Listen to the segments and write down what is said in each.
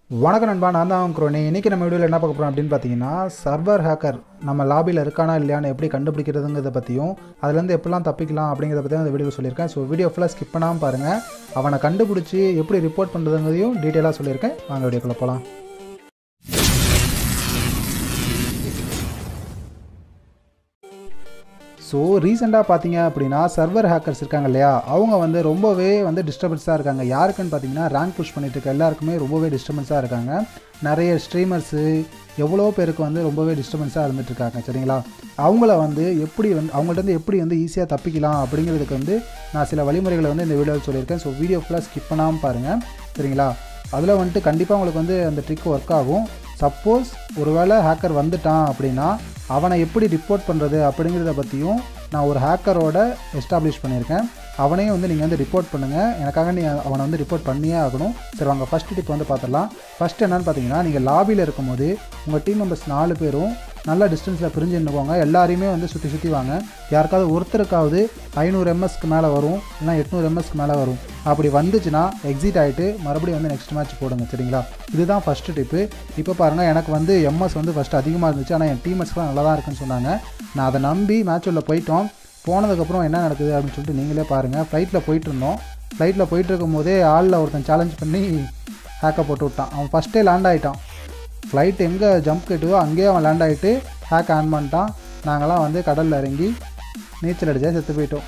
வணக்கம் நண்பா நான் தான் குரோனி இன்றைக்கி நம்ம வீடியோவில் என்ன பார்க்க போகிறோம் அப்படின்னு பார்த்தீங்கன்னா சர்வர் ஹேக்கர் நம்ம லாபியில் இருக்கானா இல்லையான்னு எப்படி கண்டுபிடிக்கிறதுங்கிறத பற்றியும் அதுலேருந்து எப்படிலாம் தப்பிக்கலாம் அப்படிங்கிறத பற்றியும் அந்த வீடியோவில் சொல்லியிருக்கேன் ஸோ வீடியோ ஃபுல்லாக ஸ்கிப் பண்ணாமல் பாருங்கள் அவனை கண்டுபிடிச்சி எப்படி ரிப்போர்ட் பண்ணுறதுங்கிறதையும் டீட்டெயிலாக சொல்லியிருக்கேன் வாங்க வீடியோக்குள்ளே போகலாம் ஸோ ரீசெண்டாக பார்த்தீங்க அப்படின்னா சர்வர் ஹேக்கர்ஸ் இருக்காங்க இல்லையா அவங்க வந்து ரொம்பவே வந்து டிஸ்டர்பன்ஸாக இருக்காங்க யாருக்குன்னு பார்த்தீங்கன்னா ரேங்க் புஷ் பண்ணிட்டு இருக்க எல்லாருக்குமே ரொம்பவே டிஸ்டர்பன்ஸாக இருக்காங்க நிறைய ஸ்ட்ரீமர்ஸு எவ்வளோ பேருக்கு வந்து ரொம்பவே டிஸ்டர்பன்ஸாக இருந்துட்டு இருக்காங்க சரிங்களா அவங்கள வந்து எப்படி வந்து அவங்கள்ட்ட வந்து எப்படி வந்து ஈஸியாக தப்பிக்கலாம் அப்படிங்கிறதுக்கு வந்து நான் சில வழிமுறைகளை வந்து இந்த வீடியோவில் சொல்லியிருக்கேன் ஸோ வீடியோ ஃபுல்லாக ஸ்கிப் பண்ணாமல் பாருங்கள் சரிங்களா அதில் வந்துட்டு கண்டிப்பாக உங்களுக்கு வந்து அந்த ட்ரிக் ஒர்க் ஆகும் சப்போஸ் ஒருவேளை ஹேக்கர் வந்துட்டான் அப்படின்னா அவனை எப்படி ரிப்போர்ட் பண்ணுறது அப்படிங்கிறத பற்றியும் நான் ஒரு ஹேக்கரோட எஸ்டாப்ளிஷ் பண்ணியிருக்கேன் அவனையும் வந்து நீங்கள் வந்து ரிப்போர்ட் பண்ணுங்கள் எனக்காக நீ அவனை வந்து ரிப்போர்ட் பண்ணியே ஆகணும் சரி வாங்க ஃபஸ்ட்டு டிப் வந்து பார்த்துடலாம் ஃபஸ்ட் என்னன்னு பார்த்தீங்கன்னா நீங்கள் லாபியில் இருக்கும்போது உங்கள் டீம் மெம்பர்ஸ் நாலு பேரும் நல்ல டிஸ்டன்ஸில் பிரிஞ்சு நின்றுக்கோங்க எல்லாரையுமே வந்து சுற்றி சுற்றி வாங்க யாருக்காவது ஒருத்தருக்காவது ஐநூறு எம்எஸ்க்கு மேலே வரும் இல்லைனா எட்நூறு எம்எஸ்க்கு மேலே வரும் அப்படி வந்துச்சுன்னா எக்ஸிட் ஆகிட்டு மறுபடியும் வந்து நெக்ஸ்ட் மேட்ச் போடுங்க சரிங்களா இதுதான் ஃபஸ்ட்டு டிப்பு இப்போ பாருங்கள் எனக்கு வந்து எம்எஸ் வந்து ஃபஸ்ட்டு அதிகமாக இருந்துச்சு ஆனால் என் டீமர்ஸ்லாம் நல்லா தான் இருக்குன்னு சொன்னாங்க நான் அதை நம்பி மேட்ச் உள்ள போயிட்டோம் போனதுக்கப்புறம் என்ன நடக்குது அப்படின்னு சொல்லிட்டு நீங்களே பாருங்கள் ஃப்ளைட்டில் போயிட்டு இருந்தோம் ஃப்ளைட்டில் போயிட்டு இருக்கும் போதே ஆளில் ஒருத்தன் சேலஞ்ச் பண்ணி ஹேக்கை போட்டு விட்டான் அவன் ஃபஸ்ட்டே லேண்ட் ஆகிட்டான் ஃப்ளைட் எங்கே ஜம்ப் கட்டுவோ அங்கேயே அவன் லேண்ட் ஆகிட்டு ஹேக் ஆன் பண்ணிட்டான் நாங்களாம் வந்து கடலில் இறங்கி நீச்சல் அடித்தா செத்து போயிட்டோம்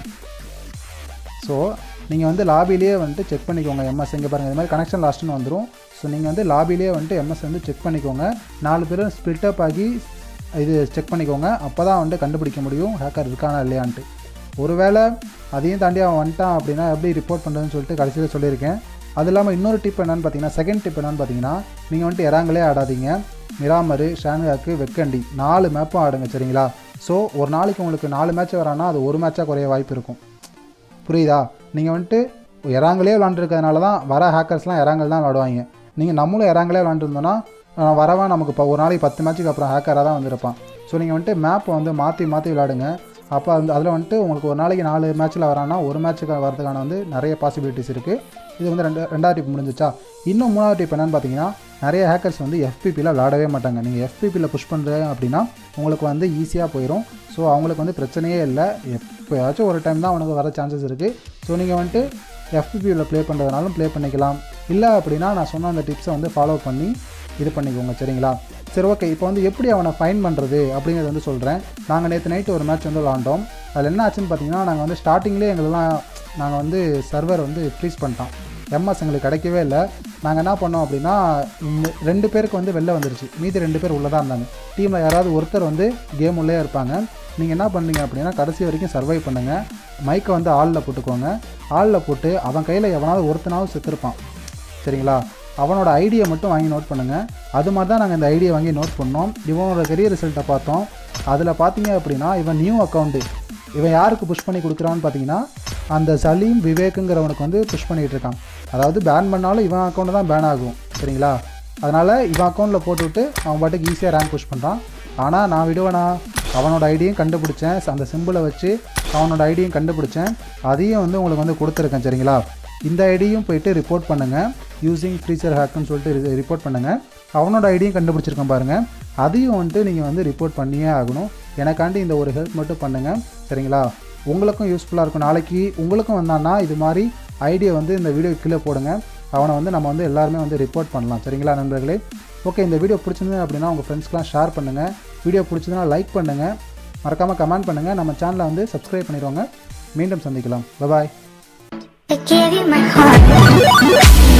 ஸோ நீங்கள் வந்து லாபிலேயே வந்துட்டு செக் பண்ணிக்கோங்க எம்எஸ் இங்கே பாருங்கள் இது மாதிரி கனெக்ஷன் லாஸ்ட்டுன்னு வந்துடும் ஸோ நீங்கள் வந்து லாபிலேயே வந்துட்டு எம்எஸ் வந்து செக் பண்ணிக்கோங்க நாலு பேரும் ஸ்ப்ளிட் அப் ஆகி இது செக் பண்ணிக்கோங்க அப்போ தான் வந்துட்டு கண்டுபிடிக்க முடியும் ஹேக்கர் இருக்கானா இல்லையான்ட்டு ஒருவேளை அதையும் தாண்டி அவன் வந்துட்டான் அப்படின்னா எப்படி ரிப்போர்ட் பண்ணுறதுன்னு சொல்லிட்டு கடைசியில் சொல்லியிருக்கேன் அது இல்லாமல் இன்னொரு டிப் என்னென்னு பார்த்தீங்கன்னா செகண்ட் டிப் என்னென்னு பார்த்தீங்கன்னா நீங்கள் வந்துட்டு இறாங்களே ஆடாதீங்க மிராமரு ஷான்காக்கு வெக்கண்டி நாலு மேப்பும் ஆடுங்க சரிங்களா ஸோ ஒரு நாளைக்கு உங்களுக்கு நாலு மேட்ச் வரானா அது ஒரு மேட்சாக குறைய வாய்ப்பு இருக்கும் புரியுதா நீங்கள் வந்துட்டு இறாங்களே விளாண்டுருக்கிறதுனால தான் வர ஹேக்கர்ஸ்லாம் இறாங்கல் தான் விளாடுவாங்க நீங்கள் நம்மளும் இறாங்களே விளாண்டுருந்தோன்னா வரவன் நமக்கு இப்போ ஒரு நாளைக்கு பத்து மேட்ச்சுக்கு அப்புறம் ஹேக்கராக தான் வந்திருப்பான் ஸோ நீங்கள் வந்துட்டு மேப்பை வந்து மாற்றி மாற்றி விளாடுங்க அப்போ அந்த அதில் வந்துட்டு உங்களுக்கு ஒரு நாளைக்கு நாலு மேட்ச்சில் வரானா ஒரு மேட்ச்சுக்கு வரதுக்கான வந்து நிறைய பாசிபிலிட்டிஸ் இருக்குது இது வந்து ரெண்டு ரெண்டாவது டிப் முடிஞ்சிச்சா இன்னும் மூணாவது டிப் என்னென்னு பார்த்தீங்கன்னா நிறைய ஹேக்கர்ஸ் வந்து எஃபிபியில் விளாடவே மாட்டாங்க நீங்கள் எஃபிபியில் புஷ் பண்ணுறது அப்படின்னா உங்களுக்கு வந்து ஈஸியாக போயிடும் ஸோ அவங்களுக்கு வந்து பிரச்சனையே இல்லை எப்போயாச்சும் ஒரு டைம் தான் அவனுக்கு வர சான்சஸ் இருக்குது ஸோ நீங்கள் வந்துட்டு எஃபிபியில் ப்ளே பண்ணுறதுனாலும் ப்ளே பண்ணிக்கலாம் இல்லை அப்படின்னா நான் சொன்ன அந்த டிப்ஸை வந்து ஃபாலோ பண்ணி இது பண்ணிக்கோங்க சரிங்களா சரி ஓகே இப்போ வந்து எப்படி அவனை ஃபைன் பண்ணுறது அப்படிங்கிறது வந்து சொல்கிறேன் நாங்கள் நேற்று நைட்டு ஒரு மேட்ச் வந்து விளாண்டோம் அதில் என்ன ஆச்சுன்னு பார்த்தீங்கன்னா நாங்கள் வந்து ஸ்டார்டிங்லேயே எங்களெலாம் நாங்கள் வந்து சர்வர் வந்து ஃப்ரீஸ் பண்ணிட்டோம் எம்எஸ் எங்களுக்கு கிடைக்கவே இல்லை நாங்கள் என்ன பண்ணோம் அப்படின்னா ரெண்டு பேருக்கு வந்து வெளில வந்துருச்சு மீதி ரெண்டு பேர் உள்ளே தான் இருந்தாங்க டீமில் யாராவது ஒருத்தர் வந்து கேம் உள்ளே இருப்பாங்க நீங்கள் என்ன பண்ணீங்க அப்படின்னா கடைசி வரைக்கும் சர்வை பண்ணுங்கள் மைக்கை வந்து ஆளில் போட்டுக்கோங்க ஆளில் போட்டு அவன் கையில் எவனாவது ஒருத்தனாவது செத்துருப்பான் சரிங்களா அவனோட ஐடியை மட்டும் வாங்கி நோட் பண்ணுங்கள் அது மாதிரி தான் நாங்கள் இந்த ஐடியை வாங்கி நோட் பண்ணோம் இவனோட கெரியர் ரிசல்ட்டை பார்த்தோம் அதில் பார்த்தீங்க அப்படின்னா இவன் நியூ அக்கௌண்ட்டு இவன் யாருக்கு புஷ் பண்ணி கொடுக்குறான்னு பார்த்தீங்கன்னா அந்த சலீம் விவேக்குங்கிறவனுக்கு வந்து புஷ் பண்ணிகிட்டு இருக்கான் அதாவது பேன் பண்ணாலும் இவன் அக்கௌண்ட்டு தான் பேன் ஆகும் சரிங்களா அதனால் இவன் அக்கௌண்ட்டில் போட்டுவிட்டு அவன் பாட்டுக்கு ஈஸியாக ரேங்க் புஷ் பண்ணுறான் ஆனால் நான் விடுவேனா அவனோட ஐடியும் கண்டுபிடிச்சேன் அந்த சிம்பிளை வச்சு அவனோட ஐடியும் கண்டுபிடிச்சேன் அதையும் வந்து உங்களுக்கு வந்து கொடுத்துருக்கேன் சரிங்களா இந்த ஐடியும் போயிட்டு ரிப்போர்ட் பண்ணுங்கள் யூஸிங் ஃப்ரீச்சர் ஹேக்குன்னு சொல்லிட்டு ரிப்போர்ட் பண்ணுங்கள் அவனோட ஐடியும் கண்டுபிடிச்சிருக்கேன் பாருங்கள் அதையும் வந்துட்டு நீங்கள் வந்து ரிப்போர்ட் பண்ணியே ஆகணும் எனக்காண்டி இந்த ஒரு ஹெல்ப் மட்டும் பண்ணுங்கள் சரிங்களா உங்களுக்கும் யூஸ்ஃபுல்லாக இருக்கும் நாளைக்கு உங்களுக்கும் வந்தான்னா இது மாதிரி ஐடியா வந்து இந்த வீடியோ கீழே போடுங்க அவனை வந்து நம்ம வந்து எல்லாருமே வந்து ரிப்போர்ட் பண்ணலாம் சரிங்களா நண்பர்களே ஓகே இந்த வீடியோ பிடிச்சிருந்தது அப்படின்னா உங்கள் ஃப்ரெண்ட்ஸ்க்கெலாம் ஷேர் பண்ணுங்கள் வீடியோ பிடிச்சதுன்னா லைக் பண்ணுங்கள் மறக்காமல் கமெண்ட் பண்ணுங்கள் நம்ம சேனலை வந்து சப்ஸ்கிரைப் பண்ணிடுவாங்க மீண்டும் சந்திக்கலாம் பாய் I gave you my heart.